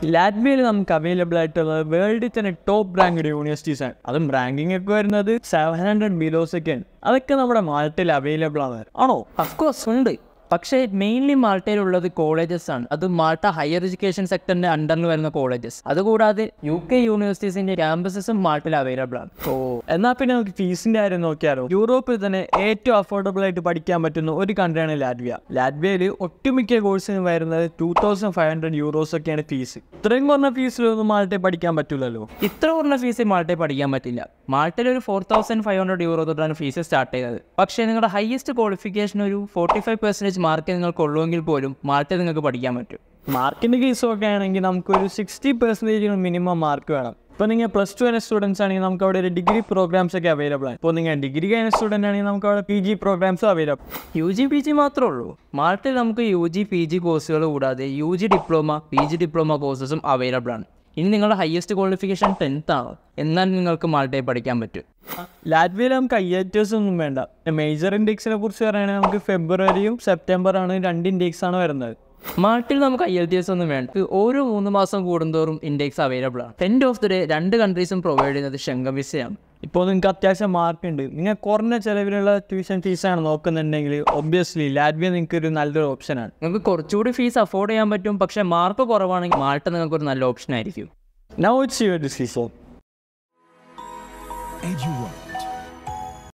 ലാറ്റ്വിയയിൽ നമുക്ക് അവൈലബിൾ ആയിട്ടുള്ളത് വേൾഡിൽ തന്നെ ടോപ്പ് റാങ്ക്ഡ് യൂണിവേഴ്സിറ്റീസ് ആണ് അതും റാങ്കിങ് ഒക്കെ വരുന്നത് സെവൻ ഹൺഡ്രഡ് ബിലോസ് ഒക്കെയാണ് അതൊക്കെ നമ്മുടെ മാൾട്ടയിൽ അവൈലബിൾ ആണ് ആണോ അഫ്കോഴ്സ് ഉണ്ട് പക്ഷേ മെയിൻലി മാൾട്ടയിലുള്ളത് കോളേജസ് ആണ് അത് മാൾട്ട ഹയർ എഡ്യൂക്കേഷൻ സെക്ടറിന്റെ അണ്ടറിൽ വരുന്ന കോളേജസ് അതുകൂടാതെ യു കെ യൂണിവേഴ്സിറ്റീസിന്റെ ക്യാമ്പസസും മാൾട്ടിൽ അവൈലബിൾ ആണ് ഓ എന്നാൽ പിന്നെ നമുക്ക് ഫീസിന്റെ കാര്യം നോക്കിയാലോ യൂറോപ്പിൽ തന്നെ ഏറ്റവും അഫോർഡബിൾ ആയിട്ട് പഠിക്കാൻ പറ്റുന്ന ഒരു കൺട്രിയാണ് ലാറ്റ്വിയ ലാറ്റ്വിയയിൽ ഒട്ടുമിക്ക കോഴ്സിന് വരുന്നത് two thousand five hundred euros ഒക്കെയാണ് ഫീസ് ഇത്രയും കുറഞ്ഞ ഫീസിലൊന്നും മാൾട്ടയിൽ പഠിക്കാൻ പറ്റില്ലല്ലോ ഇത്ര കുറഞ്ഞ ഫീസ് മാൾട്ടയിൽ പഠിക്കാൻ പറ്റില്ല മാൾട്ടയിൽ ഒരു four thousand five hundred euro തൊട്ടാണ് ഫീസ് സ്റ്റാർട്ട് ചെയ്തത് പക്ഷേ നിങ്ങളുടെ ഹയസ്റ്റ് ക്വാളിഫിക്കേഷൻ ഒരു ഫോർട്ടി ഫൈവ് പെർസെൻറ്റേജ് മാർക്ക് നിങ്ങൾക്ക് ഉള്ളുവെങ്കിൽ പോലും മാൾട്ടയിൽ നിങ്ങൾക്ക് പഠിക്കാൻ പറ്റും മാർക്കിന്റെ കേസൊക്കെ ആണെങ്കിൽ നമുക്കൊരു സിക്സ്റ്റി പെർസെൻറ്റേജ് മിനിമം മാർക്ക് വേണം ഇപ്പോൾ നിങ്ങൾ പ്ലസ് ടു കഴിഞ്ഞ സ്റ്റുഡൻസ് ആണെങ്കിൽ നമുക്ക് അവിടെ ഒരു ഡിഗ്രി പ്രോഗ്രാംസ് ഒക്കെ അവൈലബിൾ ആണ് ഇപ്പോൾ നിങ്ങൾ ഡിഗ്രി കഴിഞ്ഞ സ്റ്റുഡൻ്റ് ആണെങ്കിൽ നമുക്ക് അവിടെ പി ജി പ്രോഗ്രാംസും available U G P G മാത്രമേ ഉള്ളൂ മാൾട്ടയിൽ നമുക്ക് യു ജി പി ജി കോഴ്സുകൾ കൂടാതെ U G diploma P G diploma കോഴ്സസും അവൈലബിൾ ആണ് ഇനി നിങ്ങളുടെ ഹയസ്റ്റ് ക്വാളിഫിക്കേഷൻ ടെൻത്ത് ആണ് എന്നാൽ നിങ്ങൾക്ക് മാൾട്ടയിൽ പഠിക്കാൻ പറ്റും ലാറ്റ്വിയയിൽ നമുക്ക് ഐ ഐ ടി എസ് ഒന്നും വേണ്ട മേജർ ഇൻഡെക്സിനെ കുറിച്ച് പറയുകയാണെങ്കിൽ നമുക്ക് ഫെബ്രുവരിയും സെപ്റ്റംബറാണ് രണ്ട് ഇൻഡെക്സ് ആണ് വരുന്നത് മാൾട്ടിൽ നമുക്ക് ഐ എൽ ടി എസ് ഒന്നും വേണ്ട ഇത് ഓരോ മൂന്ന് മാസം കൂടുന്തോറും ഇൻഡെക്സ് അവൈലബിൾ ആണ് ടെൻറ്റ് ഓഫ് ദി ഡേ രണ്ട് കൺട്രീസും പ്രൊവൈഡ് ചെയ്യുന്നത് ശങ്കം വിസയാണ് ഇപ്പോൾ നിങ്ങൾക്ക് അത്യാവശ്യം മാർക്ക് ഉണ്ട് നിങ്ങൾ കുറഞ്ഞ ചിലവിലുള്ള ട്യൂഷൻ ഫീസാണ് നോക്കുന്നുണ്ടെങ്കിൽ ഒബ്വിയസ്ലി ലാറ്റ്വിയ നിങ്ങൾക്ക് ഒരു നല്ലൊരു ഓപ്ഷനാണ് നിങ്ങൾക്ക് കുറച്ചുകൂടി ഫീസ് അഫോർഡ് ചെയ്യാൻ പറ്റും പക്ഷേ മാർക്ക് കുറവാണെങ്കിൽ മാൾട്ട നിങ്ങൾക്ക് ഒരു നല്ല ഓപ്ഷൻ ആയിരിക്കും now it's your decision EduWorld,